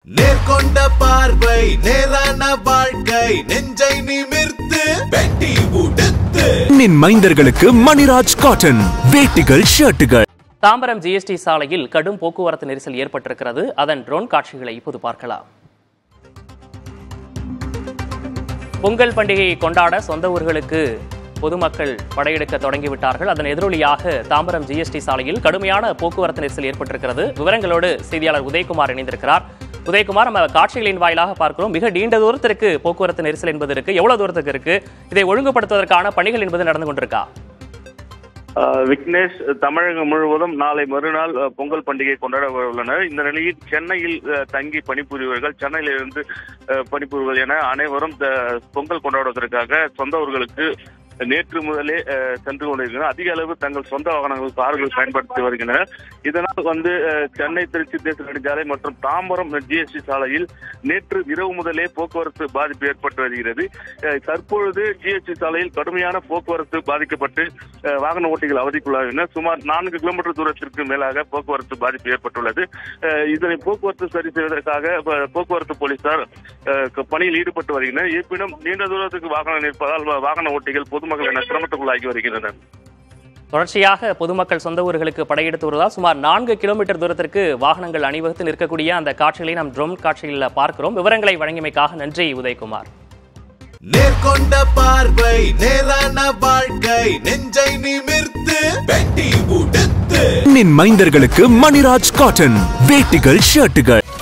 நேர்கொண்ட பார்வை நேரான வாழ்க்கை நெஞ்சை நிமிர்த்து வெட்டி உடுத்து நின் மைந்தர்களுக்கு மணிராஜ் காட்டன் வேட்டிகள் ஷர்ட்டுகள் தாம்பரம் ஜிஎஸ்டி சாலையில் கடும் போக்குவரத்து நெரிசல் ஏற்பட்டிருக்கிறது அதன் ட்ரோன் காட்சிகளை இப்போது பார்க்கலாம் பொங்கல் பண்டிகையை கொண்டாட சொந்த ஊர்களுக்கு பொதுமக்கள் படையெடுக்க தொடங்கிவிட்டார்கள் அதன் எதிரொலியாக தாம்பரம் ஜிஎஸ்டி சாலையில் கடுமையான போக்குவரத்து நெரிசல் ஏற்பட்டிருக்கிறது விவரங்களோடு செய்தியாளர் உதயகுமார் இணைந்திருக்கிறார் உதயகுமார் நம்ம காட்சிகளின் வாயிலாக பார்க்கிறோம் மிக நீண்ட தூரத்திற்கு போக்குவரத்து நெரிசல் என்பது இருக்கு எவ்வளவு தூரத்துக்கு இருக்கு இதை ஒழுங்குபடுத்துவதற்கான பணிகள் என்பது நடந்து கொண்டிருக்கா ஆஹ் விக்னேஷ் தமிழகம் முழுவதும் நாளை மறுநாள் அஹ், பொங்கல் பண்டிகை கொண்டாட உள்ளனர் இந்த நிலையில் சென்னையில் அஹ், தங்கி பணிபுரிவர்கள் சென்னையிலிருந்து அஹ், பணிபுரிவர்கள் என அனைவரும் த- பொங்கல் கொண்டாடுவதற்காக சொந்த ஊர்களுக்கு நேற்று முதலே அஹ், சென்று கொண்டிருக்கின்றனர் அதிக அளவு தங்கள் சொந்த வாகனங்கள் கார்கள் பயன்படுத்தி வருகின்றனர் இதனால் வந்து அஹ், சென்னை திருச்சி தேசிய நெடுஞ்சாலை மற்றும் தாம்பரம் ஜிஎஸ்டி சாலையில் நேற்று இரவு முதலே போக்குவரத்து பாதிப்பு ஏற்பட்டு வருகிறது அஹ், தற்பொழுது ஜிஎஸ்டி சாலையில் கடுமையான போக்குவரத்து பாதிக்கப்பட்டு அஹ், வாகன ஓட்டிகள் அவதிக்குள்ளாகினர் சுமார் நான்கு கிலோமீட்டர் தூரத்திற்கு மேலாக போக்குவரத்து பாதிப்பு ஏற்பட்டுள்ளது அஹ், இதனை போக்குவரத்து சரி செய்வதற்காக ப- போக்குவரத்து போலீசார் அஹ், க- பணியில் ஈடுபட்டு வருகின்றனர் இருப்பினும் நீண்ட தூரத்துக்கு வாகனம் நிற்பதால் வா- வாகன ஓட்டிகள் பொதுமக்கள் என சிரமத்துக்குள்ளாகி வருகின்றனர் தொடர்ச்சியாக பொதுமக்கள் சொந்த ஊர்களுக்கு படையெடுத்து வருவதால் சுமார் நான்கு கிலோமீட்டர் தூரத்திற்கு வாகனங்கள் அணிவகுத்து நிற்கக்கூடிய அந்த காட்சிகளை நாம் ட்ரோன் காட்சிகளில் பார்க்கிறோம் விவரங்களை வழங்கியமைக்காக நன்றி உதயகுமார் நேர்கொண்ட பார்வை நேரான வாழ்க்கை நெஞ்சை நிமிர்த்து வெட்டி உடுத்து நின் மைந்தர்களுக்கு மணிராஜ் காட்டன் வேட்டிகள் ஷர்ட்டுகள்